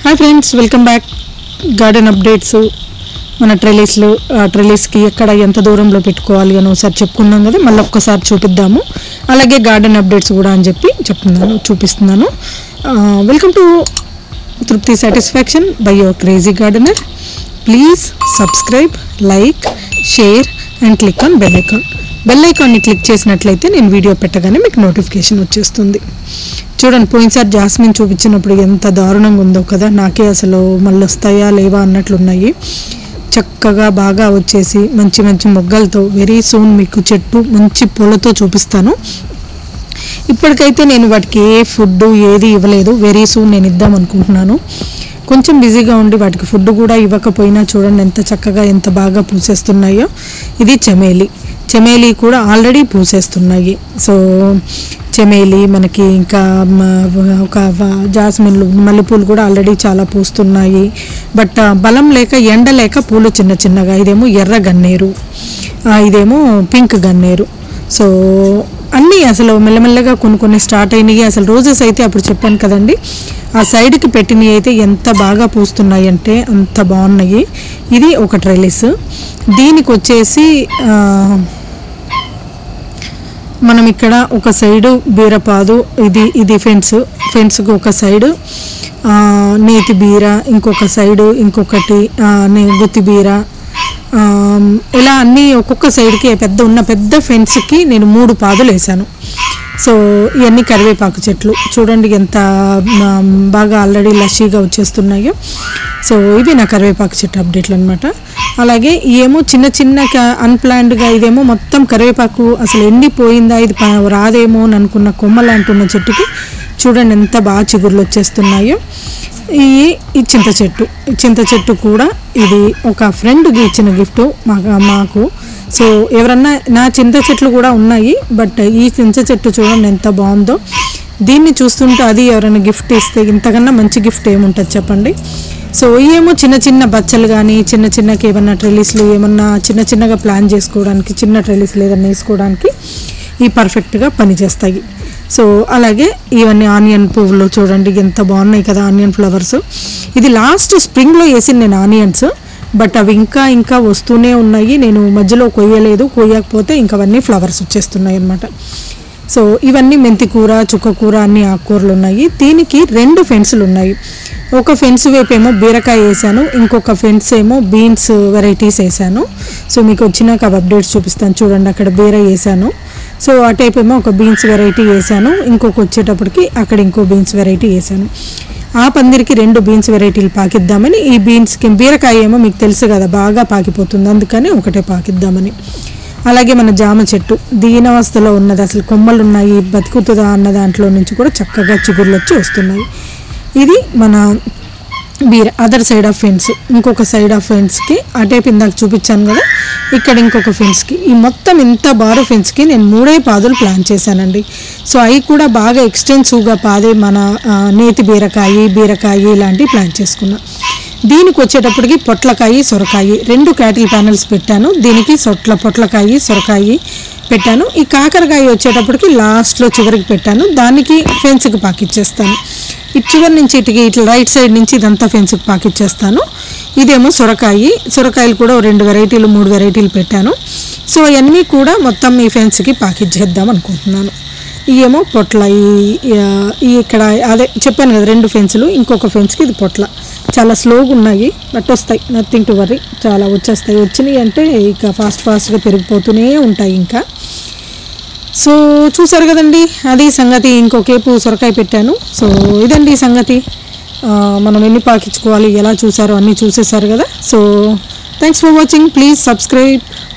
hi friends welcome back garden updates మన ట్రెలీస్లో ట్రెలీస్కి ఎక్కడ ఎంత దూరంలో పెట్టుకోవాలి అని ఒకసారి చెప్పుకున్నాం కదా మళ్ళీ ఒక్కసారి చూపిద్దాము అలాగే గార్డెన్ అప్డేట్స్ కూడా అని చెప్పి చెప్తున్నాను చూపిస్తున్నాను welcome to Trupti satisfaction by your crazy gardener please subscribe like share and click on bell icon bell ఐకాన్ని క్లిక్ చేసినట్లయితే నేను వీడియో పెట్టగానే మీకు నోటిఫికేషన్ వచ్చేస్తుంది చూడండి పోయినసారి జాస్మిన్ చూపించినప్పుడు ఎంత దారుణంగా ఉందో కదా నాకే అసలు మళ్ళీ వస్తాయా లేవా అన్నట్లున్నాయి చక్కగా బాగా వచ్చేసి మంచి మంచి మొగ్గలతో వెరీ సూన్ మీకు చెట్టు మంచి పూలతో చూపిస్తాను ఇప్పటికైతే నేను వాటికి ఏ ఫుడ్ ఏది ఇవ్వలేదు వెరీ సూన్ నేను ఇద్దాం అనుకుంటున్నాను కొంచెం బిజీగా ఉండి వాటికి ఫుడ్ కూడా ఇవ్వకపోయినా చూడండి ఎంత చక్కగా ఎంత బాగా పూసేస్తున్నాయో ఇది చమేలి చమేలి కూడా ఆల్రెడీ పూసేస్తున్నాయి సో చమేలి మనకి ఇంకా మ- ఒక వ- జాస్మిన్లు మల్లెపూలు కూడా ఆల్రెడీ చాలా పూస్తున్నాయి బట్ ఆ, బలం లేక ఎండ లేక పూలు చిన్న చిన్నగా ఇదేమో ఎర్ర గన్నేరు ఆ, ఇదేమో పింక్ గన్నేరు సో అన్నీ అసలు మెల్లమెల్లగా కొన్ని కొన్ని స్టార్ట్ అయినాయి అసలు రోజెస్ అయితే అప్పుడు చెప్పాను కదండి ఆ సైడ్కి పెట్టినవి అయితే ఎంత బాగా పూస్తున్నాయి అంటే అంత బాగున్నాయి ఇది ఒక ట్రెలిస్ దీనికి వచ్చేసి ఆ, మనం ఇక్కడ ఒక సైడు బీరపాదు ఇది ఇది ఫెన్స్ ఫెన్స్కి ఒక సైడు ఆ, నేతి బీర ఇంకొక సైడు ఇంకొకటి ఆ, నే- గుత్తి బీర ఆ, ఇలా అన్నీ ఒక్కొక్క సైడ్కి పెద్ద ఉన్న పెద్ద ఫెన్స్కి నేను మూడు పాదులు వేసాను సో ఇవన్నీ కరివేపాకు చెట్లు చూడండి ఎంత ఆ, బాగా ఆల్రెడీ లషీగా వచ్చేస్తున్నాయో సో ఇవి నా కరివేపాకు చెట్టు అప్డేట్లు అనమాట అలాగే ఏమో చిన్న చిన్న అన్ప్లాన్డ్గా ఇదేమో మొత్తం కరివేపాకు అసలు ఎండిపోయిందా ఇది ప- రాదేమో అని అనుకున్న కొమ్మలు అంటున్న చెట్టుకి చూడండి ఎంత బాగా చిగుర్లు వచ్చేస్తున్నాయో ఈ ఈ చింత చెట్టు ఈ చింత చెట్టు కూడా ఇది ఒక ఫ్రెండ్కి ఇచ్చిన గిఫ్ట్ మాకు మాకు సో ఎవరన్నా నా చింత చెట్లు కూడా ఉన్నాయి బట్ ఈ చింత చెట్టు చూడండి ఎంత బాగుందో దీన్ని చూస్తుంటే అది ఎవరైనా గిఫ్ట్ ఇస్తే ఇంతకన్నా మంచి గిఫ్ట్ ఏముంటుంది చెప్పండి సో ఏమో చిన్న చిన్న బచ్చలు కానీ చిన్న చిన్నకి ఏమన్నా ట్రెలీస్లు ఏమన్నా చిన్న చిన్నగా ప్లాన్ చేసుకోవడానికి చిన్న ట్రెలీస్లు ఏదన్నా వేసుకోవడానికి ఈ పర్ఫెక్ట్గా పనిచేస్తాయి సో అలాగే ఇవన్నీ ఆనియన్ పువ్వులు చూడండి ఎంత బాగున్నాయి కదా ఆనియన్ ఫ్లవర్స్ ఇది లాస్ట్ స్ప్రింగ్లో వేసింది నేను ఆనియన్స్ బట్ అవి ఇంకా ఇంకా వస్తూనే ఉన్నాయి నేను మధ్యలో కొయ్యలేదు కొయ్యకపోతే ఇంకా అవన్నీ ఫ్లవర్స్ వచ్చేస్తున్నాయి అన్నమాట సో ఇవన్నీ మెంతి కూర చుక్క కూర అన్ని ఆకుకూరలు ఉన్నాయి దీనికి రెండు ఫెన్సులు ఉన్నాయి ఒక ఫెన్స్ వైపు ఏమో బీరకాయ వేసాను ఇంకొక ఫెన్స్ ఏమో బీన్స్ వెరైటీస్ వేసాను సో మీకు వచ్చినాక అవి అప్డేట్స్ చూపిస్తాను చూడండి అక్కడ బీర వేసాను సో ఆ టైప్ ఏమో ఒక బీన్స్ వెరైటీ వేసాను ఇంకొక వచ్చేటప్పటికి అక్కడ ఇంకో బీన్స్ వెరైటీ వేసాను ఆ పందిరికి రెండు బీన్స్ వెరైటీలు పాకిద్దామని ఈ బీన్స్కి బీరకాయ ఏమో మీకు తెలుసు కదా బాగా పాకిపోతుంది అందుకని ఒకటే పాకిద్దామని అలాగే మన జామ చెట్టు దీనావస్థలో ఉన్నది అసలు కొమ్మలు ఉన్నాయి బతుకుతుందా అన్న దాంట్లో నుంచి కూడా చక్కగా చిగుర్లు వచ్చి వస్తున్నాయి ఇది మన బీర అదర్ సైడ్ ఆఫ్ ఫెన్స్ ఇంకొక సైడ్ ఆఫ్ ఫెన్స్కి అటే ఇందాక చూపించాను కదా ఇక్కడ ఇంకొక ఫెన్స్కి ఈ మొత్తం ఇంత బారు ఫెన్స్కి నేను మూడే పాదులు ప్లాన్ చేశానండి సో అవి కూడా బాగా ఎక్స్టెన్సివ్గా పాదే మన ఆ, నేతి బీరకాయ బీరకాయ ఇలాంటివి ప్లాన్ చేసుకున్నా దీనికి వచ్చేటప్పటికి పొట్లకాయ సొరకాయ రెండు క్యాటిల్ ప్యానల్స్ పెట్టాను దీనికి సొట్ల పొట్లకాయ సొరకాయ పెట్టాను ఈ కాకరకాయ వచ్చేటప్పటికి లాస్ట్లో చివరికి పెట్టాను దానికి ఫెన్స్కి పాకిచ్చేస్తాను ఇటు చివరి నుంచి ఇటుకి ఇట్లా రైట్ సైడ్ నుంచి ఇదంతా ఫెన్స్కి పాకిచ్చేస్తాను ఇదేమో సొరకాయ సొరకాయలు కూడా ఓ రెండు వెరైటీలు మూడు వెరైటీలు పెట్టాను సో అవన్నీ కూడా మొత్తం ఈ ఫెన్స్కి పాకిచ్చేద్దాం అనుకుంటున్నాను ఇవేమో పొట్ల ఈ ఆ, ఈ ఇక్కడ అదే చెప్పాను కదా రెండు ఫెన్సులు ఇంకొక ఫెన్స్కి ఇది పొట్ల చాలా స్లోగా ఉన్నాయి బట్ వస్తాయి నథింగ్ టు వరీ చాలా వచ్చేస్తాయి వచ్చినాయి అంటే ఇక ఫాస్ట్ ఫాస్ట్గా పెరిగిపోతూనే ఉంటాయి ఇంకా సో చూసారు కదండి అది సంగతి ఇంకొకేపు సొరకాయ పెట్టాను సో ఇదండి సంగతి ఆ, మనం ఎన్ని పాకించుకోవాలి ఎలా చూసారో అన్నీ చూసేసారు కదా so thanks for watching please subscribe